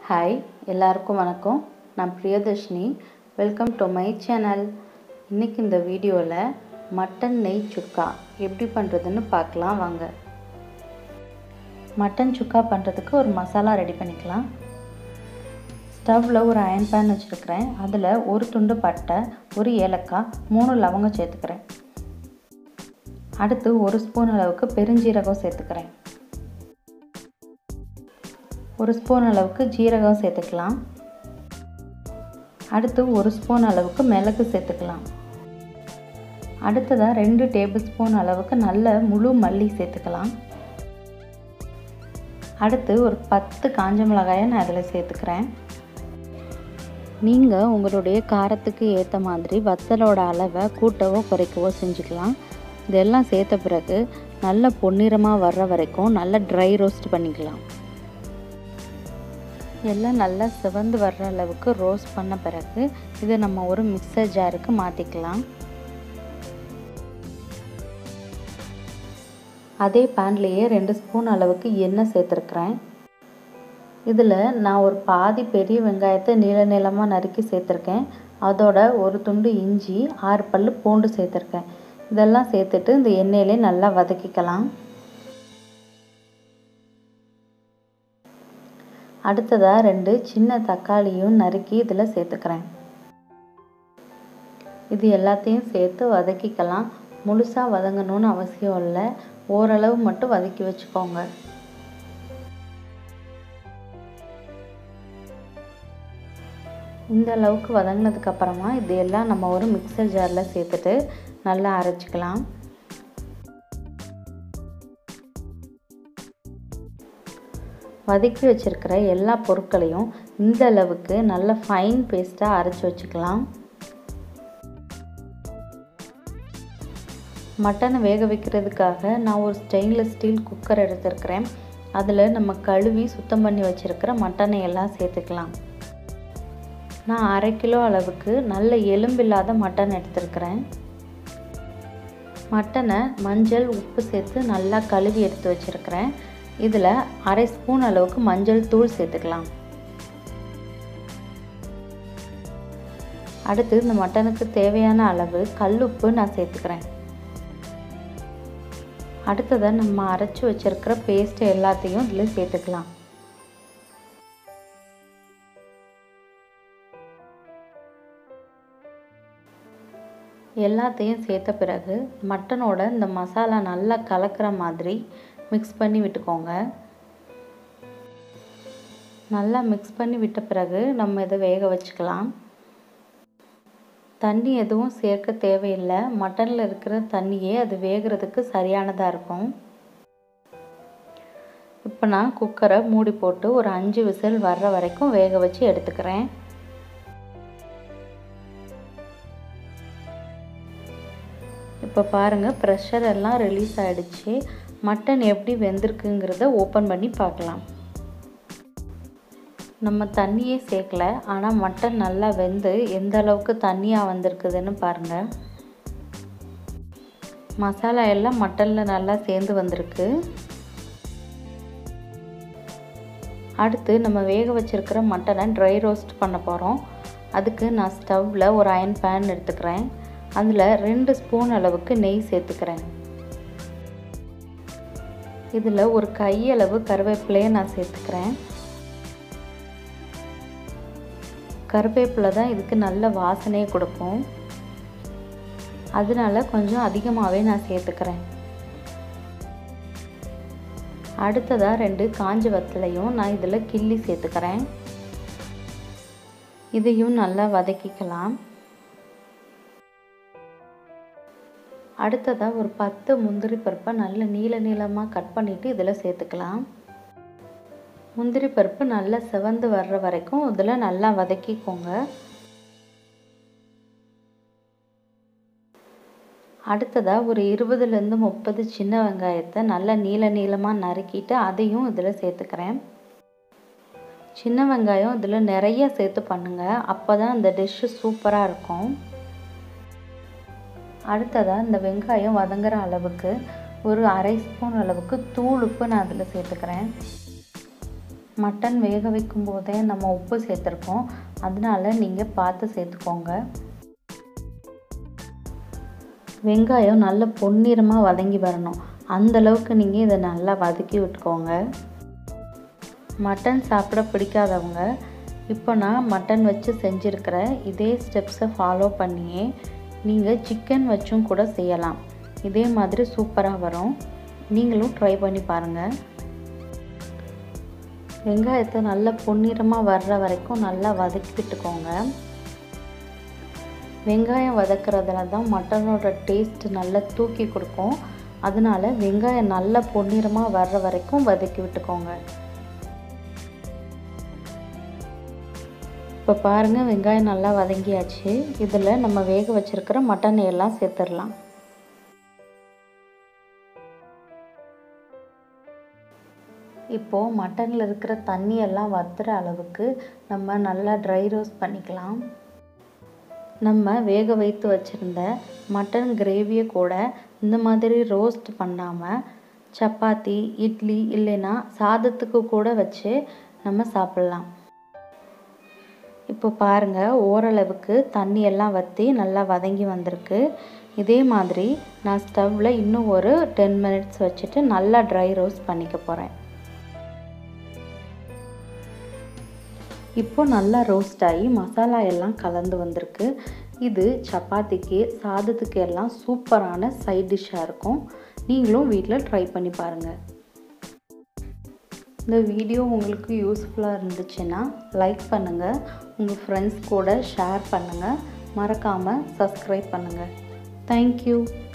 hi எல்லாருக்கும் வணக்கம் நான் Priyadharshini welcome to my channel இன்றைக்கி இந்த வீடியோவில் மட்டன் நெய் சுக்கா எப்படி பண்ணுறதுன்னு பார்க்கலாம் வாங்க மட்டன் சுக்கா பண்ணுறதுக்கு ஒரு மசாலா ரெடி பண்ணிக்கலாம் ஸ்டவ்வில் ஒரு அயன் பேன் வச்சுருக்கிறேன் அதில் ஒரு துண்டு பட்டை ஒரு ஏலக்காய் மூணு லவங்கம் சேர்த்துக்கிறேன் அடுத்து ஒரு ஸ்பூன் அளவுக்கு பெருஞ்சீரகம் சேர்த்துக்கிறேன் ஒரு ஸ்பூன் அளவுக்கு ஜீரகம் சேர்த்துக்கலாம் அடுத்து ஒரு ஸ்பூன் அளவுக்கு மிளகு சேர்த்துக்கலாம் அடுத்ததாக ரெண்டு டேபிள் ஸ்பூன் அளவுக்கு நல்ல முழு மல்லி சேர்த்துக்கலாம் அடுத்து ஒரு பத்து காஞ்ச மிளகாயை நான் அதில் சேர்த்துக்கிறேன் நீங்கள் உங்களுடைய காரத்துக்கு ஏற்ற மாதிரி வத்தலோட அளவை கூட்டவோ குறைக்கவோ செஞ்சுக்கலாம் இதெல்லாம் சேர்த்த பிறகு நல்ல பொன்னிறமாக வர்ற வரைக்கும் நல்லா ட்ரை ரோஸ்ட் பண்ணிக்கலாம் எல்லாம் நல்லா சிவந்து வர்ற அளவுக்கு ரோஸ்ட் பண்ண பிறகு இதை நம்ம ஒரு மிக்சர் ஜாருக்கு மாற்றிக்கலாம் அதே பேன்லேயே ரெண்டு ஸ்பூன் அளவுக்கு எண்ணெய் சேர்த்துருக்குறேன் இதில் நான் ஒரு பாதி பெரிய வெங்காயத்தை நீள நீளமாக நறுக்கி சேர்த்துருக்கேன் அதோட ஒரு துண்டு இஞ்சி ஆறு பல் பூண்டு சேர்த்துருக்கேன் இதெல்லாம் சேர்த்துட்டு இந்த எண்ணெயிலே நல்லா வதக்கிக்கலாம் அடுத்ததாக ரெண்டு சின்ன தக்காளியும் நறுக்கி இதில் சேர்த்துக்கிறேன் இது எல்லாத்தையும் சேர்த்து வதக்கிக்கலாம் முழுசாக வதங்கணும்னு அவசியம் இல்லை ஓரளவு மட்டும் வதக்கி வச்சுக்கோங்க இந்த அளவுக்கு வதங்கினதுக்கு அப்புறமா இது எல்லாம் நம்ம ஒரு மிக்சர் ஜாரில் சேர்த்துட்டு நல்லா அரைச்சிக்கலாம் வதக்கி வச்சுருக்கிற எல்லா பொருட்களையும் இந்த அளவுக்கு நல்ல ஃபைன் பேஸ்ட்டாக அரைச்சி வச்சுக்கலாம் மட்டனை வேக வைக்கிறதுக்காக நான் ஒரு ஸ்டெயின்லெஸ் ஸ்டீல் குக்கர் எடுத்துருக்கிறேன் அதில் நம்ம கழுவி சுத்தம் பண்ணி வச்சுருக்கிற மட்டனை எல்லாம் சேர்த்துக்கலாம் நான் அரை கிலோ அளவுக்கு நல்ல எலும்பில்லாத மட்டன் எடுத்துருக்கிறேன் மட்டனை மஞ்சள் உப்பு சேர்த்து நல்லா கழுவி எடுத்து வச்சுருக்கிறேன் இதில் அரை ஸ்பூன் அளவுக்கு மஞ்சள் தூள் சேர்த்துக்கலாம் அடுத்து இந்த மட்டனுக்கு தேவையான அளவு கல்லுப்பு நான் சேர்த்துக்கிறேன் அடுத்ததாக நம்ம அரைச்சி வச்சுருக்கிற பேஸ்ட் எல்லாத்தையும் இதில் சேர்த்துக்கலாம் எல்லாத்தையும் சேர்த்த பிறகு மட்டனோட இந்த மசாலா நல்லா கலக்கிற மாதிரி மிக்ஸ் பண்ணி விட்டுக்கோங்க நல்லா மிக்ஸ் பண்ணி விட்ட பிறகு நம்ம இதை வேக வச்சுக்கலாம் தண்ணி எதுவும் சேர்க்க தேவையில்லை மட்டனில் இருக்கிற தண்ணியே அது வேகிறதுக்கு சரியானதாக இருக்கும் இப்போ நான் குக்கரை மூடி போட்டு ஒரு அஞ்சு விசில் வர்ற வரைக்கும் வேக வச்சு எடுத்துக்கிறேன் இப்போ பாருங்கள் ப்ரெஷர் எல்லாம் ரிலீஸ் ஆகிடுச்சு மட்டன் எப்படி வெந்திருக்குங்கிறத ஓப்பன் பண்ணி பார்க்கலாம் நம்ம தண்ணியே சேர்க்கல ஆனால் மட்டன் நல்லா வெந்து எந்த அளவுக்கு தண்ணியாக வந்திருக்குதுன்னு பாருங்கள் மசாலா எல்லாம் மட்டனில் நல்லா சேர்ந்து வந்திருக்கு அடுத்து நம்ம வேக வச்சுருக்கிற மட்டனை ட்ரை ரோஸ்ட் பண்ண போகிறோம் அதுக்கு நான் ஸ்டவ்வில் ஒரு அயன் பேன் எடுத்துக்கிறேன் அதில் ரெண்டு ஸ்பூன் அளவுக்கு நெய் சேர்த்துக்கிறேன் இதில் ஒரு கையளவு கருவேப்பிலையை நான் சேர்த்துக்கிறேன் கருவேப்பிலை தான் இதுக்கு நல்ல வாசனையை கொடுக்கும் அதனால கொஞ்சம் அதிகமாகவே நான் சேர்த்துக்கிறேன் அடுத்ததாக ரெண்டு காஞ்ச வத்தலையும் நான் இதில் கிள்ளி சேர்த்துக்கிறேன் இதையும் நல்லா வதக்கிக்கலாம் அடுத்ததாக ஒரு பத்து முந்திரி பருப்பை நல்ல நீள நீளமாக கட் பண்ணிவிட்டு இதில் சேர்த்துக்கலாம் முந்திரி பருப்பு நல்லா செவந்து வர்ற வரைக்கும் இதில் நல்லா வதக்கிக்கோங்க அடுத்ததாக ஒரு இருபதுலேருந்து முப்பது சின்ன வெங்காயத்தை நல்லா நீள நீளமாக நறுக்கிட்டு அதையும் இதில் சேர்த்துக்கிறேன் சின்ன வெங்காயம் இதில் நிறைய சேர்த்து பண்ணுங்கள் அப்போ தான் அந்த டிஷ்ஷு சூப்பராக இருக்கும் அடுத்ததாக இந்த வெங்காயம் வதங்குற அளவுக்கு ஒரு அரை ஸ்பூன் அளவுக்கு தூள் உப்பு நான் அதில் சேர்த்துக்கிறேன் மட்டன் வேக வைக்கும் போதே நம்ம உப்பு சேர்த்துருக்கோம் அதனால நீங்கள் பார்த்து சேர்த்துக்கோங்க வெங்காயம் நல்ல பொன்னிறமாக வதங்கி வரணும் அந்தளவுக்கு நீங்கள் இதை நல்லா வதக்கி விட்டுக்கோங்க மட்டன் சாப்பிட பிடிக்காதவங்க இப்போ நான் மட்டன் வச்சு செஞ்சுருக்கிற இதே ஸ்டெப்ஸை ஃபாலோ பண்ணியே நீங்கள் சிக்கன் வச்சும் கூட செய்யலாம் இதே மாதிரி சூப்பராக வரும் நீங்களும் ட்ரை பண்ணி பாருங்கள் வெங்காயத்தை நல்லா பொன்னிறமாக வர்ற வரைக்கும் நல்லா வதக்கி விட்டுக்கோங்க வெங்காயம் வதக்கிறதுல தான் மட்டனோட டேஸ்ட் நல்லா தூக்கி கொடுக்கும் அதனால வெங்காயம் நல்லா பொன்னிறமாக வர்ற வரைக்கும் வதக்கி விட்டுக்கோங்க இப்போ பாருங்கள் வெங்காயம் நல்லா வதங்கியாச்சு இதில் நம்ம வேக வச்சுருக்கிற மட்டன் எல்லாம் சேர்த்துடலாம் இப்போது மட்டனில் இருக்கிற தண்ணி எல்லாம் வத்துற அளவுக்கு நம்ம நல்லா ட்ரை ரோஸ்ட் பண்ணிக்கலாம் நம்ம வேக வைத்து வச்சுருந்த மட்டன் கிரேவியை கூட இந்த மாதிரி ரோஸ்ட் பண்ணாமல் சப்பாத்தி இட்லி இல்லைன்னா சாதத்துக்கு கூட வச்சு நம்ம சாப்பிட்லாம் இப்போ பாருங்கள் ஓரளவுக்கு தண்ணி எல்லாம் வற்றி நல்லா வதங்கி வந்திருக்கு இதே மாதிரி நான் ஸ்டவ்வில் இன்னும் ஒரு டென் மினிட்ஸ் வச்சுட்டு நல்லா ட்ரை ரோஸ்ட் பண்ணிக்க போகிறேன் இப்போ நல்லா ரோஸ்ட் ஆகி மசாலா எல்லாம் கலந்து வந்திருக்கு இது சப்பாத்திக்கு சாதத்துக்கு எல்லாம் சூப்பரான சைட் டிஷ்ஷாக இருக்கும் நீங்களும் வீட்டில் ட்ரை பண்ணி பாருங்கள் இந்த வீடியோ உங்களுக்கு யூஸ்ஃபுல்லாக இருந்துச்சுன்னா லைக் பண்ணுங்கள் உங்கள் ஃப்ரெண்ட்ஸ் கூட ஷேர் பண்ணுங்கள் மறக்காமல் சப்ஸ்கிரைப் பண்ணுங்கள் தேங்க்யூ